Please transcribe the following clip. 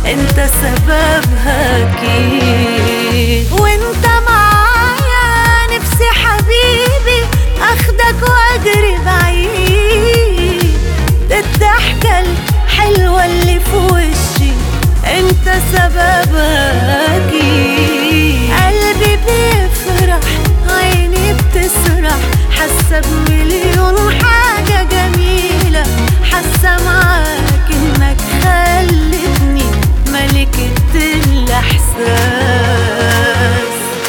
انت سببها اكيد وانت معايا نفسي حبيبي اخدك واجري بعيد ده الضحكة الحلوة اللي في وشي انت سببها اكيد قلبي بيفرح عيني بتسرح حاسة بمليون حاجة جميلة حاسة معاك انك خلتني ملكة الاحساس